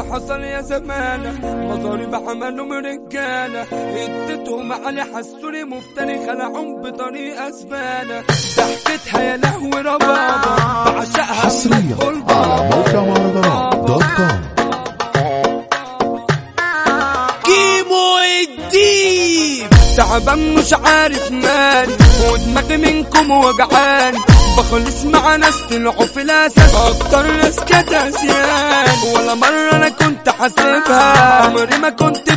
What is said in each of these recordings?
حصل يا زمانة مصاريف عملوا من رجالة اديتهم علي حسوني مفتري خلعهم بطريقة زبالة ضحكتها يا لهوي ربابة بعشقها حصريا بقول على موقع مهرجانات دوت كوم كيمو الديب تعبان مش عارف مالي ودماغي منكم وجعان بخلص مع ناس طلعوا في الاساس اكتر ناس كانت عصيان ولا مرة انا كنت حاسبها عمري ما كنت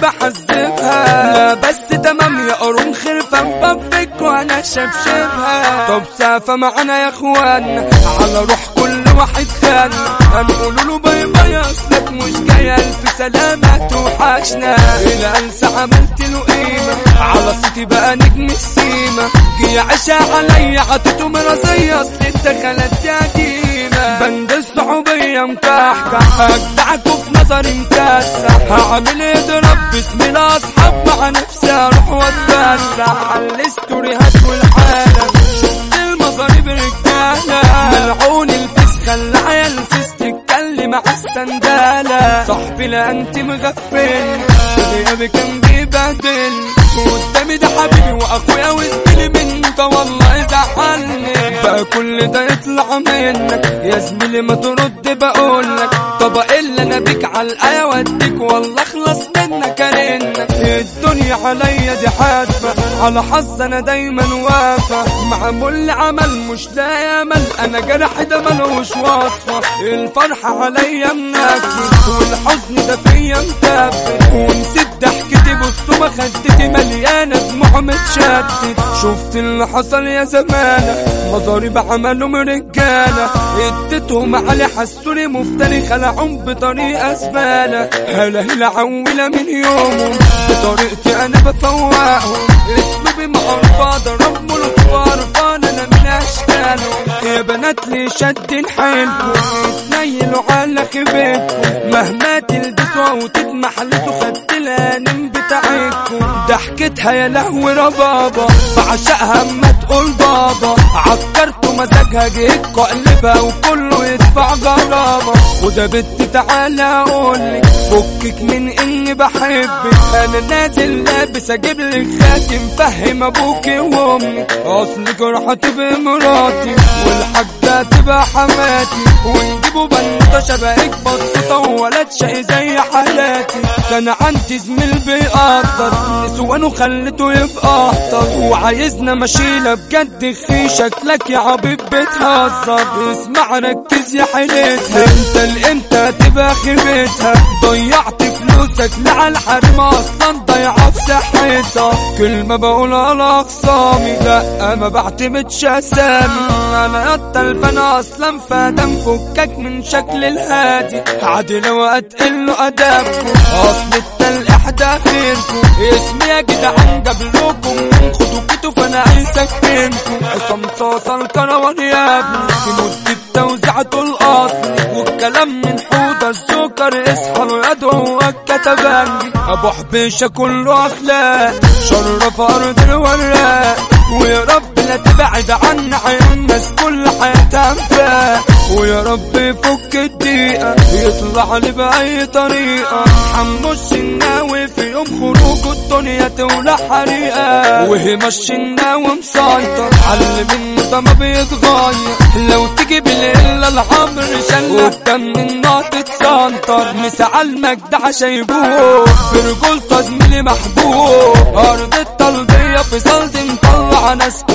بحسبها لا بس تمام يا قرون خرفة بفك وانا شبشبها طب سافة معانا يا اخوان على روح كل واحد خان هنقولوا له باي باي اصلك مش جاي الف سلامة توحشنا الى انسى عملت له قيمة على صوتي بقى نجم السيمة جي عشا عليا عطيته مرضية اصل الدخلات يا قديمة بند الصعوبية مكحكح اجدعكوا في نظري مكسح هعمل ايه ضرب باسم الاصحاب مع نفسي اروح واتفسح على الاستوريهات والحالة شفت المصاريف رجالة ملعون الفيس خلى عيال الفيس تتكلم على السندالة صاحبي لا انت مغفل غيابي كان بيبهدل قدامي ده حبيبي واخويا وزميلي منك والله زعلني بقى كل ده يطلع منك يا زميلي ما ترد بقولك طب الا انا بيك على الايه واديك والله اخلص منك ارنك الدنيا عليا دي حادفه على حظ انا دايما وافى معمول لي عمل مش لاقي امل انا جرح ده ملوش وصفه الفرحه عليا منكد والحزن ده فيا متبت ونسيت ضحكتي بصوا ما خدتي مليانه دموع متشتت شفت اللي حصل يا زمانه مصاريف عملوا من رجاله اديتهم علي حسوني مفتري خلعهم بطريقه زباله هلا هلا عوله من يومهم بطريقتي انا بفوقهم اسلوبي معروفه ضرب الكبار فانا انا من اشكالهم يا بنات لي شدين حيلكم تنيلوا على خيبتكم مهما تلبسوا وتتمحلسوا خدت الانم بتاعتكم ضحكتها يا لهوي ربابة بعشقها اما تقول بابا عكرتوا مزاجها جيت قلبها وكله يدفع غرامة وده بنت تعالى اقولك فكك من اني بحبك انا نازل لابس اجيب لك خاتم فهم ابوكي وامك اصلك راح تبقى مراتي والحاجة تبقى حماتي ونجيبوا بنوتة شبهك بطوطة وولد شقي زي حالاتي ده انا عندي زميل بيقدر نسوانه خلته يبقى اخطر وعايزنا مشيلة بجد خي شكلك يا حبيب بتهزر اسمع ركز يا حيلتها انت الامتى تبقى خيبتها ضيعت فلوسك لعلى الحريم اصلا ضيعة في صحتها كلمة بقولها على اخصامي لا ما بعتمدش اسامي انا التلفان اصلا فادم فكك من شكل الهادي عادي لو اتقل له ادابكم اصل التلقيح ده خيركم اسمي يا جدعان جابلكم من خدوا كتو فانا عايز اكتمكم عصام صاصا الكروان يا ابني في مدة توزيعته الاصلي والكلام من حوض السكر اصحى الواد هو الكتبانجي ابو حبيشه كله اخلاق شرف ارض الوراق ويا رب لا تبعد عنا عيون الناس كل حياتها انفاق ويا رب يفك الدقيقة يطلع لي بأي طريقة حمو الشناوي في يوم خروجه الدنيا تولع حريقة وهي الشناوي مسيطر علم منه ده ما بيتغير لو تيجي بالقلة العمر شلة قدام النار تتسنطر مسعى المجدع شايبوه برجولته زميلي محبوب أرض الطلبية في صلد مطلع ناس